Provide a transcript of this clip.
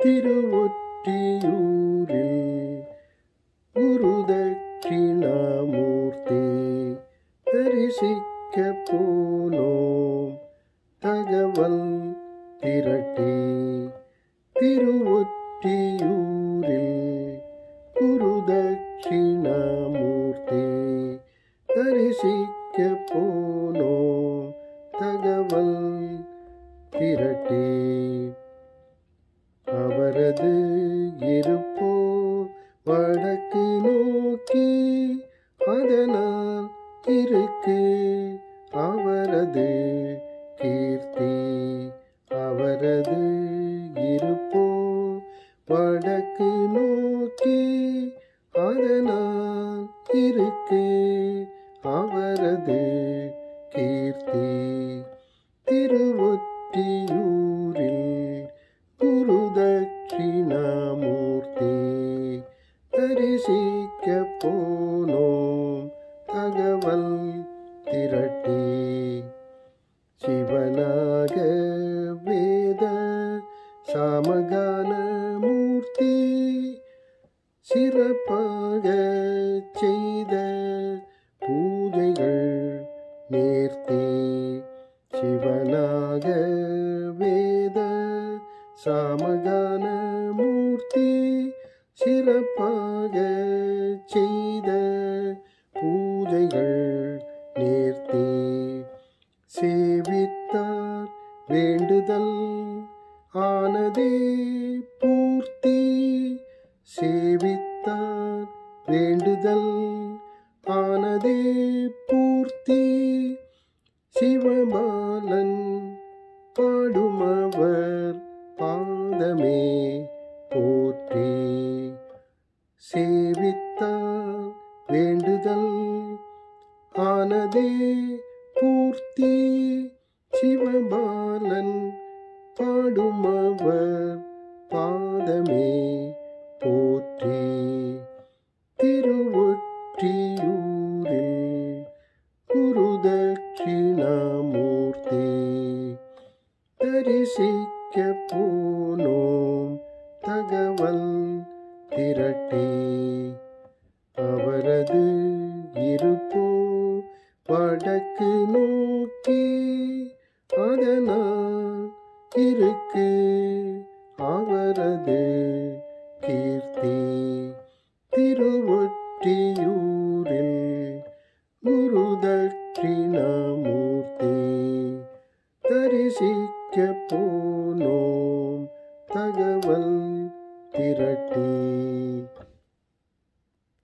திருவொற்றியூரில் குருதட்சிணாமூர்த்தி தரிசிக்க போனோம் தகவல் திரட்டி திருவொற்றியூரில் குருதட்சிணாமூர்த்தி தரிசிக்க போனோம் தகவல் திரட்டி அவரது இருப்போ வடக்கு நோக்கி அதனால் இருக்கு அவரது கீர்த்தி அவரது இருப்போ வடக்கு நோக்கி அதனால் இருக்கு அவரது கீர்த்தி திருவொற்றியூரில் குருதட்சிணாமூர்த்தி தரிசிக்க போனோம் தகவல் திரட்டி சிவனாக வேத சாமகான மூர்த்தி சிறப்பாக செய்த பூஜைகள் நேர்த்தி சிவனாக வேத சாமகான மூர்த்தி சிறப்பாக செய்த பூஜைகள் நேர்த்தி சேவித்தார் வேண்டுதல் ஆனதே பூர்த்தி சேவித்தார் வேண்டுதல் ஆனதே பூர்த்தி சிவபாலன் பாடுமவர் பாதமே போற்றி சேவித்தார் வேண்டுதல் ஆனதே பூர்த்தி சிவபாலன் பாடுமவர் பாதமே போற்றி திருவொற்றியூரில் குருதட்சிணாமூர்த்தி தரிசிக்க போனோம் தகவல் திரட்டி அவரது இருப்போ வடக்கு நோக்கி அதனால் இருக்கு அவரது கீர்த்தி திருவொற்றியூரில் குருதட்சிணாமூர்த்தி தரிசிக்க போனோம் தகவல் திரட்டி